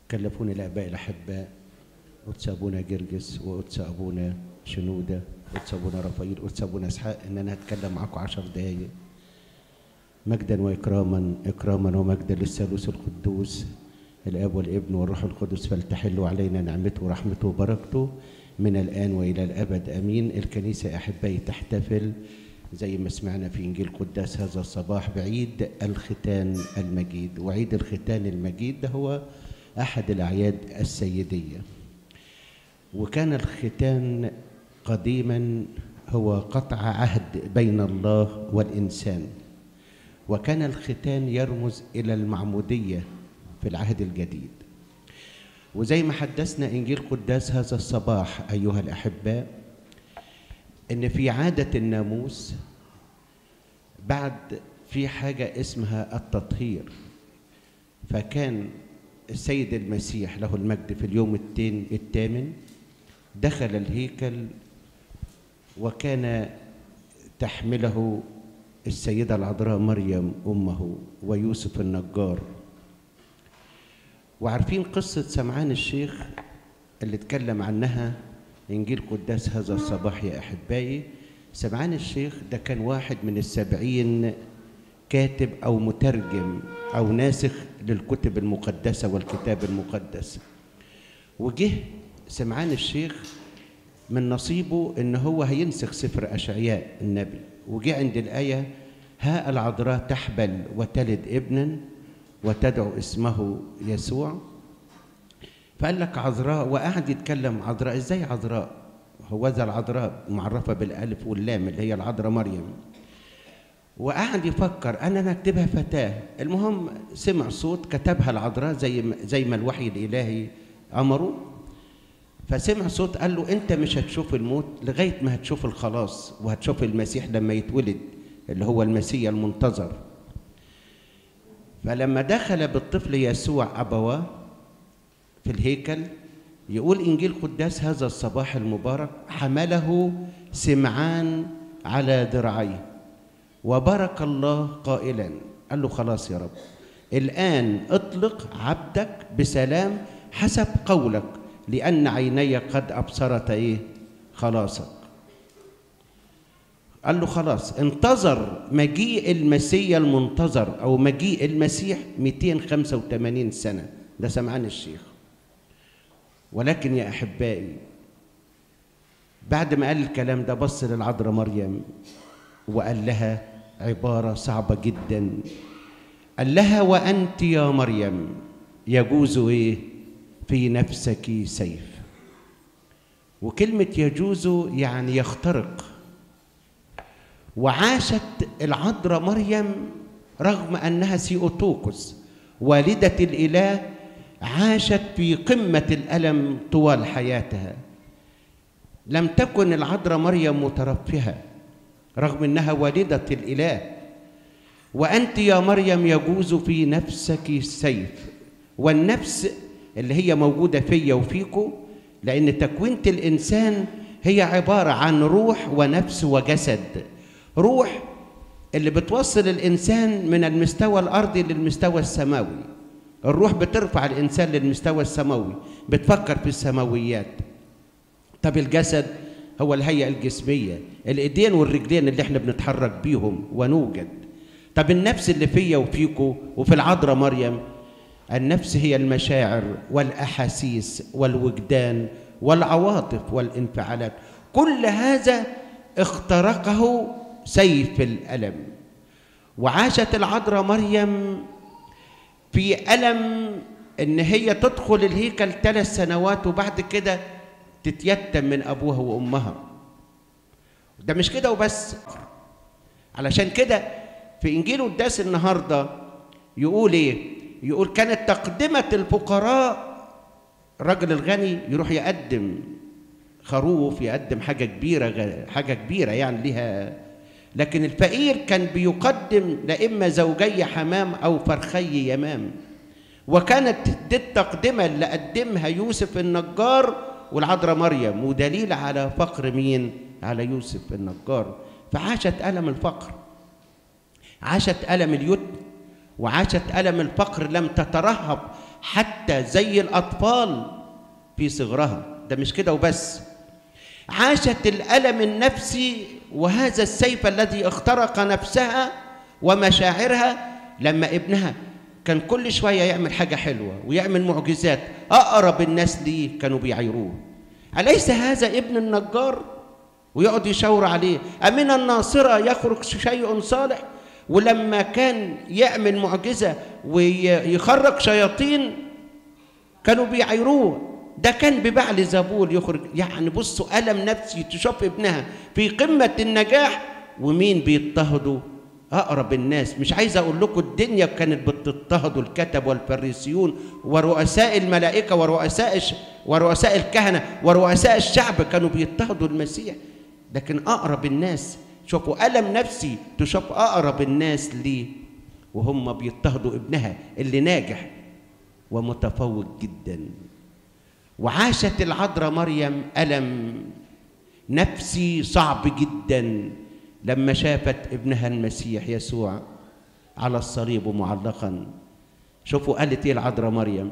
كلفوني الآباء الأحباء قدس أبونا جرجس وقدس أبونا شنودة قدس أبونا رفايل قدس أبونا إسحاق إن أنا هتكلم معاكم عشر دقايق مجدا وإكراما إكراما ومجدا للثالوث القدوس الآب والابن والروح القدس فلتحل علينا نعمته ورحمته وبركته من الآن وإلى الأبد أمين الكنيسة أحبائي تحتفل زي ما سمعنا في إنجيل قداس هذا الصباح بعيد الختان المجيد وعيد الختان المجيد ده هو أحد الأعياد السيدية وكان الختان قديما هو قطع عهد بين الله والإنسان وكان الختان يرمز إلى المعمودية في العهد الجديد وزي ما حدثنا إنجيل قداس هذا الصباح أيها الأحباء إن في عادة الناموس بعد في حاجة اسمها التطهير فكان السيد المسيح له المجد في اليوم التين الثامن دخل الهيكل وكان تحمله السيدة العذراء مريم أمه ويوسف النجار وعارفين قصة سمعان الشيخ اللي اتكلم عنها إنجيل قداس هذا الصباح يا أحبائي سمعان الشيخ ده كان واحد من السبعين كاتب أو مترجم أو ناسخ للكتب المقدسة والكتاب المقدس وجه سمعان الشيخ من نصيبه إن هو هينسخ سفر أشعياء النبي وجه عند الآية ها العذراء تحبل وتلد ابنا وتدعو اسمه يسوع فقال لك عذراء وقعد يتكلم عذراء ازاي عذراء هو ذا العذراء معرفه بالالف واللام اللي هي العذراء مريم وقعد يفكر انا انا اكتبها فتاه المهم سمع صوت كتبها العذراء زي ما زي ما الوحي الالهي امره فسمع صوت قال له انت مش هتشوف الموت لغايه ما هتشوف الخلاص وهتشوف المسيح لما يتولد اللي هو المسيح المنتظر فلما دخل بالطفل يسوع أبواه في الهيكل يقول إنجيل قداس هذا الصباح المبارك حمله سمعان على ذراعيه وبارك الله قائلا قال له خلاص يا رب الآن اطلق عبدك بسلام حسب قولك لأن عيني قد أبصرت إيه خلاصك قال له خلاص انتظر مجيء المسيا المنتظر او مجيء المسيح 285 سنه ده سمعان الشيخ ولكن يا احبائي بعد ما قال الكلام ده بص للعذراء مريم وقال لها عباره صعبه جدا قال لها وانت يا مريم يجوز ايه في نفسك سيف وكلمه يجوز يعني يخترق وعاشت العذراء مريم رغم انها سيوتوكس والده الاله عاشت في قمه الالم طوال حياتها لم تكن العذراء مريم مترفهه رغم انها والده الاله وانت يا مريم يجوز في نفسك السيف والنفس اللي هي موجوده فيا وفيكم لان تكوينه الانسان هي عباره عن روح ونفس وجسد روح اللي بتوصل الانسان من المستوى الارضي للمستوى السماوي الروح بترفع الانسان للمستوى السماوي بتفكر في السماويات طب الجسد هو الهيئه الجسميه الايدين والرجلين اللي احنا بنتحرك بيهم ونوجد طب النفس اللي فيا وفيكو وفي العذراء مريم النفس هي المشاعر والاحاسيس والوجدان والعواطف والانفعالات كل هذا اخترقه سيف الألم وعاشت العذراء مريم في ألم إن هي تدخل الهيكل ثلاث سنوات وبعد كده تتيتم من أبوها وأمها ده مش كده وبس علشان كده في إنجيل قداس النهاردة يقول إيه؟ يقول كانت تقدمة الفقراء الراجل الغني يروح يقدم خروف يقدم حاجة كبيرة حاجة كبيرة يعني ليها لكن الفقير كان بيقدم لا إما زوجي حمام أو فرخي يمام وكانت دي التقدمة اللي قدمها يوسف النجار والعذراء مريم ودليل على فقر مين؟ على يوسف النجار فعاشت ألم الفقر عاشت ألم اليتم وعاشت ألم الفقر لم تترهب حتى زي الأطفال في صغرها ده مش كده وبس عاشت الألم النفسي وهذا السيف الذي اخترق نفسها ومشاعرها لما ابنها كان كل شوية يعمل حاجة حلوة ويعمل معجزات أقرب الناس ليه كانوا بيعيروه أليس هذا ابن النجار ويقعد يشاور عليه أمن الناصرة يخرج شيء صالح ولما كان يعمل معجزة ويخرج شياطين كانوا بيعيروه ده كان ببعل زبول يخرج يعني بصوا ألم نفسي تشوف ابنها في قمة النجاح ومين بيضطهدوا أقرب الناس مش عايز أقول لكم الدنيا كانت بتضطهد الكتب والفريسيون ورؤساء الملائكة ورؤساء ورؤساء الكهنة ورؤساء الشعب كانوا بيضطهدوا المسيح لكن أقرب الناس شوفوا ألم نفسي تشوف أقرب الناس ليه وهم بيضطهدوا ابنها اللي ناجح ومتفوق جدا وعاشت العذراء مريم ألم نفسي صعب جدا لما شافت ابنها المسيح يسوع على الصليب معلقا شوفوا قالت ايه العذراء مريم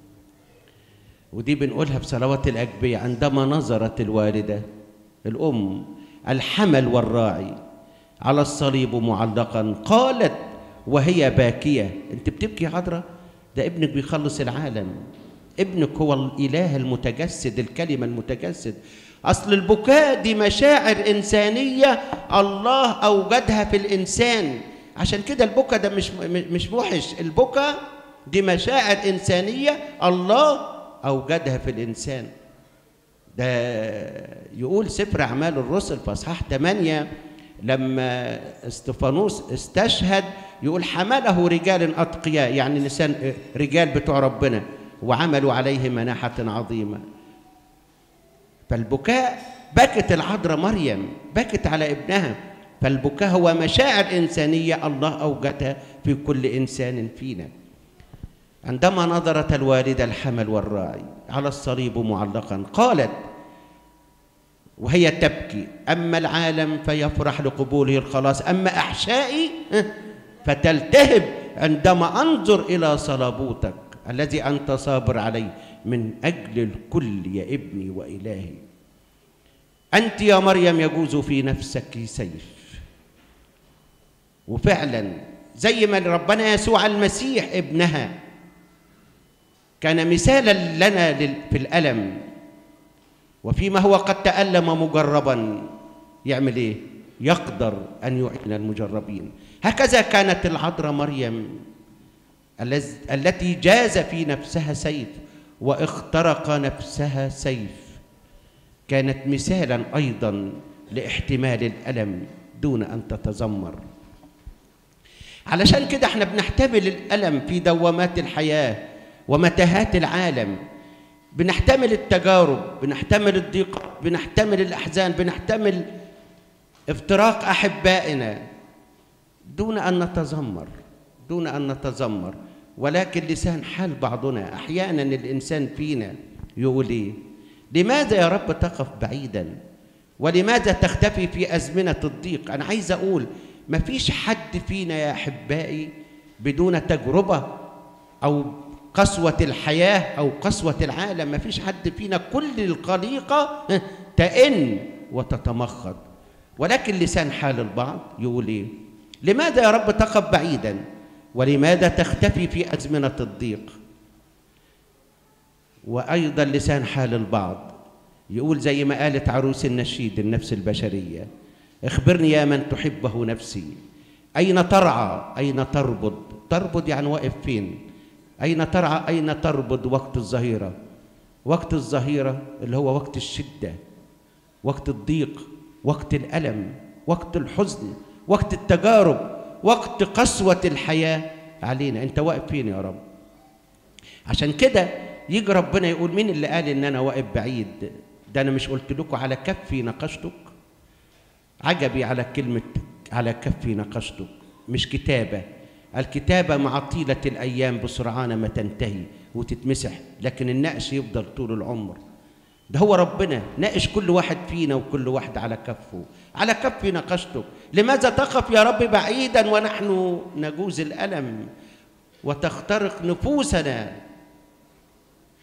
ودي بنقولها بصلوات الأجبية عندما نظرت الوالدة الأم الحمل والراعي على الصليب معلقا قالت وهي باكية انت بتبكي يا عذراء ده ابنك بيخلص العالم ابنك هو الإله المتجسد الكلمة المتجسد أصل البكاء دي مشاعر إنسانية الله أوجدها في الإنسان عشان كده البكاء ده مش مش وحش البكاء دي مشاعر إنسانية الله أوجدها في الإنسان ده يقول سفر أعمال الرسل في أصحاح 8 لما استفانوس استشهد يقول حمله رجال أتقياء يعني نسان رجال بتوع ربنا وعملوا عليه مناحة عظيمة فالبكاء بكت العذراء مريم بكت على ابنها فالبكاء هو مشاعر إنسانية الله أوجدها في كل إنسان فينا عندما نظرت الوالدة الحمل والراعي على الصليب معلقا قالت وهي تبكي أما العالم فيفرح لقبوله الخلاص أما أحشائي فتلتهب عندما أنظر إلى صلابوتك الذي أنت صابر عليه من أجل الكل يا ابني وإلهي أنت يا مريم يجوز في نفسك سيف وفعلا زي ما ربنا يسوع المسيح ابنها كان مثالا لنا في الألم وفيما هو قد تألم مجربا يعمل ايه يقدر أن يعين المجربين هكذا كانت العذراء مريم التي جاز في نفسها سيف واخترق نفسها سيف كانت مثالا ايضا لاحتمال الالم دون ان تتذمر علشان كده احنا بنحتمل الالم في دوامات الحياه ومتاهات العالم بنحتمل التجارب بنحتمل الضيق بنحتمل الاحزان بنحتمل افتراق احبائنا دون ان نتذمر دون ان نتذمر ولكن لسان حال بعضنا احيانا الانسان فينا يقول ايه لماذا يا رب تقف بعيدا ولماذا تختفي في ازمنه الضيق انا عايز اقول ما فيش حد فينا يا احبائي بدون تجربه او قسوه الحياه او قسوه العالم ما فيش حد فينا كل الخليقه تئن وتتمخض ولكن لسان حال البعض يقول ايه لماذا يا رب تقف بعيدا ولماذا تختفي في أزمنة الضيق وأيضا لسان حال البعض يقول زي ما قالت عروس النشيد النفس البشرية اخبرني يا من تحبه نفسي أين ترعى أين تربض تربض يعني واقف فين أين ترعى أين تربض وقت الظهيرة وقت الظهيرة اللي هو وقت الشدة وقت الضيق وقت الألم وقت الحزن وقت التجارب وقت قسوة الحياة علينا أنت واقف فين يا رب عشان كده يجي ربنا يقول مين اللي قال إن أنا واقف بعيد ده أنا مش قلت لكم على كفي نقشتك عجبي على كلمة على كفي نقشتك مش كتابة الكتابة مع طيلة الأيام بسرعان ما تنتهي وتتمسح لكن النقش يفضل طول العمر ده هو ربنا ناقش كل واحد فينا وكل واحد على كفه على كفي نقشتك لماذا تقف يا رب بعيدا ونحن نجوز الألم وتخترق نفوسنا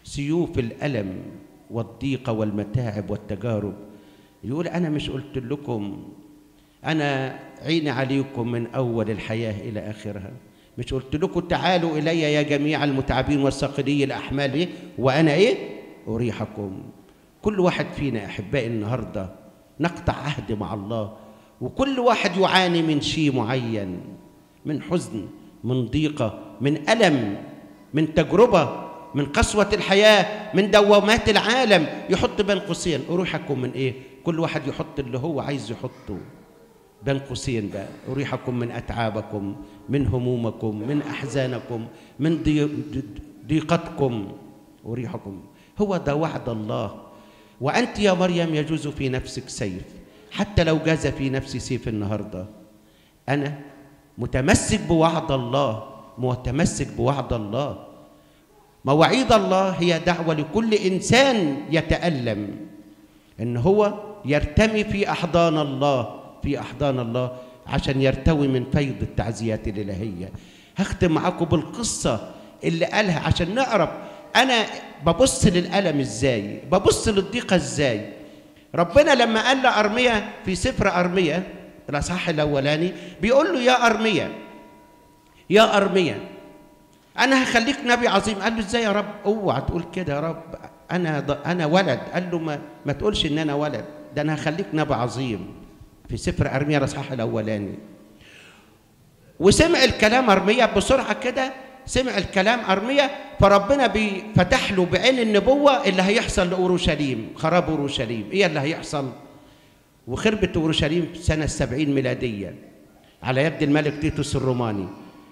سيوف الألم والضيقة والمتاعب والتجارب يقول أنا مش قلت لكم أنا عيني عليكم من أول الحياة إلى آخرها مش قلت لكم تعالوا إلي يا جميع المتعبين والثقلي الأحمال إيه؟ وأنا إيه أريحكم كل واحد فينا أحبائي النهاردة نقطع عهد مع الله وكل واحد يعاني من شيء معين من حزن من ضيقة من ألم من تجربة من قسوة الحياة من دوامات العالم يحط بين قوسين أريحكم من إيه كل واحد يحط اللي هو عايز يحطه بين قوسين بقى أريحكم من أتعابكم من همومكم من أحزانكم من ضيقتكم أريحكم هو ده وعد الله وأنت يا مريم يجوز في نفسك سيف حتى لو جاز في نفسي سيف النهاردة أنا متمسك بوعد الله متمسك بوعد الله مواعيد الله هي دعوة لكل إنسان يتألم إن هو يرتمي في أحضان الله في أحضان الله عشان يرتوي من فيض التعزيات الإلهية هختم معاكم بالقصة اللي قالها عشان نعرف أنا ببص للألم إزاي ببص للضيقة إزاي ربنا لما قال لأرمية في سفر أرمية الأصحاح الأولاني بيقول له يا أرمية يا أرمية أنا هخليك نبي عظيم قال له إزاي يا رب اوعى تقول كده يا رب أنا أنا ولد قال له ما, ما تقولش إن أنا ولد ده أنا هخليك نبي عظيم في سفر أرميا الأصحاح الأولاني وسمع الكلام أرميا بسرعة كده سمع الكلام أرميا فربنا فتح له بعين النبوة اللي هيحصل لأورشليم خراب أورشليم إيه اللي هيحصل وخربت أورشليم في سنة السبعين ميلادية على يد الملك تيتوس الروماني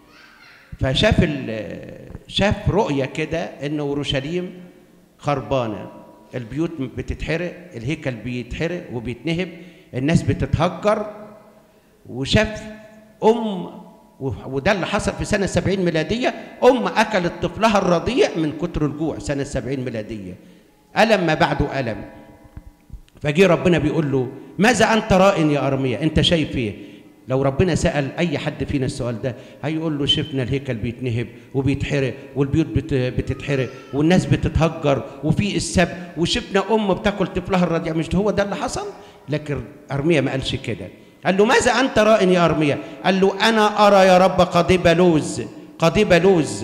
فشاف شاف رؤية كده إن أورشليم خربانة البيوت بتتحرق الهيكل بيتحرق وبيتنهب الناس بتتهجر وشاف أم وده اللي حصل في سنة 70 ميلادية أم أكلت طفلها الرضيع من كتر الجوع سنة 70 ميلادية ألم ما بعده ألم فجي ربنا بيقول له ماذا أنت راء يا أرميا أنت شايف إيه لو ربنا سأل أي حد فينا السؤال ده هيقول له شفنا الهيكل بيتنهب وبيتحرق والبيوت بتتحرق والناس بتتهجر وفي السب وشفنا أم بتاكل طفلها الرضيع مش هو ده اللي حصل لكن أرميا ما قالش كده قال له ماذا أنت راء يا أرميا قال له أنا أرى يا رب قضيب لوز قضيب لوز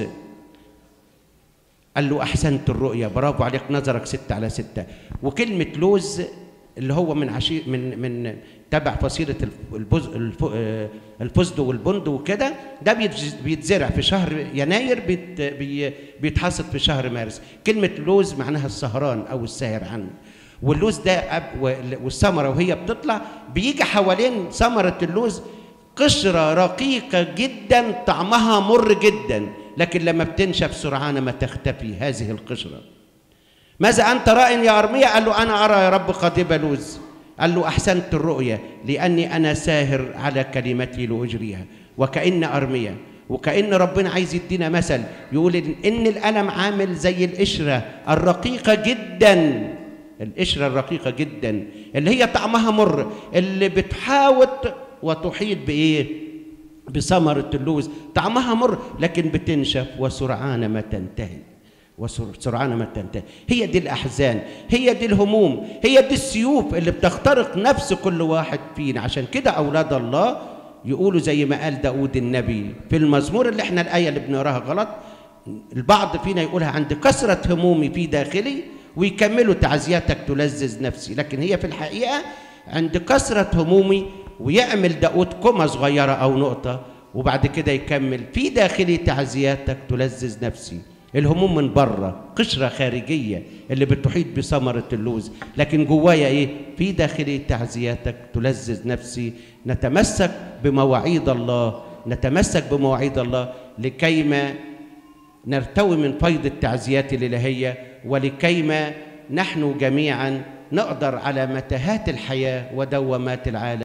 قال له أحسنت الرؤيا برافو عليك نظرك ستة على ستة وكلمة لوز اللي هو من عشير من من تبع فصيلة البز الفستق والبند وكده ده بيتزرع في شهر يناير بيت بيتحصد في شهر مارس كلمة لوز معناها السهران أو الساهر عنه واللوز ده والثمره وهي بتطلع بيجي حوالين ثمره اللوز قشره رقيقه جدا طعمها مر جدا لكن لما بتنشف سرعان ما تختفي هذه القشره ماذا انت راء يا ارميا قال له انا ارى يا رب قضيب لوز قال له احسنت الرؤيا لاني انا ساهر على كلمتي لاجريها وكان ارميا وكأن ربنا عايز يدينا مثل يقول إن الألم عامل زي القشرة الرقيقة جدا القشرة الرقيقة جدا اللي هي طعمها مر اللي بتحاول وتحيط بإيه؟ بثمرة اللوز طعمها مر لكن بتنشف وسرعان ما تنتهي وسرعان ما تنتهي هي دي الأحزان هي دي الهموم هي دي السيوف اللي بتخترق نفس كل واحد فينا عشان كده أولاد الله يقولوا زي ما قال داود النبي في المزمور اللي احنا الآية اللي بنقراها غلط البعض فينا يقولها عند كثرة همومي في داخلي ويكملوا تعزيتك تلذذ نفسي لكن هي في الحقيقة عند كثرة همومي ويعمل داود كومة صغيرة أو نقطة وبعد كده يكمل في داخلي تعزياتك تلذذ نفسي الهموم من بره قشرة خارجية اللي بتحيط بثمرة اللوز لكن جوايا ايه في داخلي تعزياتك تلذذ نفسي نتمسك بمواعيد الله نتمسك بمواعيد الله لكيما نرتوي من فيض التعزيات الإلهية ولكيما نحن جميعا نقدر على متاهات الحياة ودوامات العالم